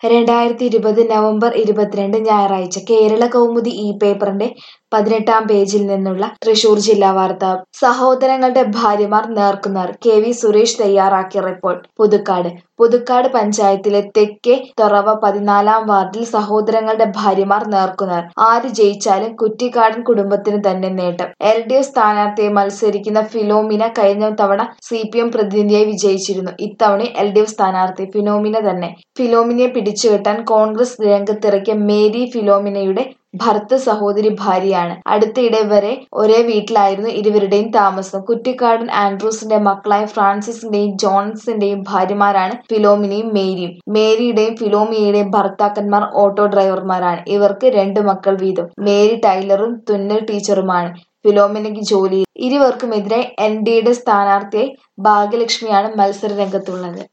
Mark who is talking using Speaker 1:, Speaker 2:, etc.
Speaker 1: രണ്ടായിരത്തി ഇരുപത് നവംബർ ഇരുപത്തിരണ്ട് ഞായറാഴ്ച കേരള കൗമുദി ഈ പേപ്പറിന്റെ പതിനെട്ടാം പേജിൽ നിന്നുള്ള തൃശൂർ ജില്ലാ വാർത്ത സഹോദരങ്ങളുടെ ഭാര്യമാർ നേർക്കുനേർ കെ വി സുരേഷ് തയ്യാറാക്കിയ റിപ്പോർട്ട് പുതുക്കാട് പുതുക്കാട് പഞ്ചായത്തിലെ തെക്കേ തൊറവ പതിനാലാം വാർഡിൽ സഹോദരങ്ങളുടെ ഭാര്യമാർ നേർക്കുനേർ ആര് ജയിച്ചാലും കുറ്റിക്കാടൻ കുടുംബത്തിന് തന്നെ നേട്ടം എൽ ഡി എഫ് സ്ഥാനാർത്ഥിയെ മത്സരിക്കുന്ന ഫിലോമിന കഴിഞ്ഞ തവണ സി പി എം പ്രതിനിധിയായി വിജയിച്ചിരുന്നു ഇത്തവണ എൽ ഡി എഫ് സ്ഥാനാർത്ഥി ഫിലോമിന തന്നെ ഫിലോമിനയെ പിടിച്ചുകെട്ടാൻ കോൺഗ്രസ് രംഗത്തിറക്കിയ മേരി ഫിലോമിനയുടെ ഭർത്ത സഹോദരി ഭാര്യയാണ് അടുത്തിടെ വരെ ഒരേ വീട്ടിലായിരുന്നു ഇരുവരുടെയും താമസം കുറ്റിക്കാടൻ ആൻഡ്രൂസിന്റെ മക്കളായ ഫ്രാൻസിസിന്റെയും ജോൺസിന്റെയും ഭാര്യമാരാണ് ഫിലോമിനയും മേരിയും മേരിയുടെയും ഫിലോമിനയുടെയും ഭർത്താക്കന്മാർ ഓട്ടോ ഡ്രൈവർമാരാണ് ഇവർക്ക് രണ്ട് മക്കൾ വീതം മേരി ടൈലറും തുന്നൽ ടീച്ചറുമാണ് ഫിലോമിനയ്ക്ക് ജോലി ഇരുവർക്കുമെതിരെ എൻ ഡിയുടെ സ്ഥാനാർത്ഥിയായി ഭാഗ്യലക്ഷ്മിയാണ് മത്സര രംഗത്തുള്ളത്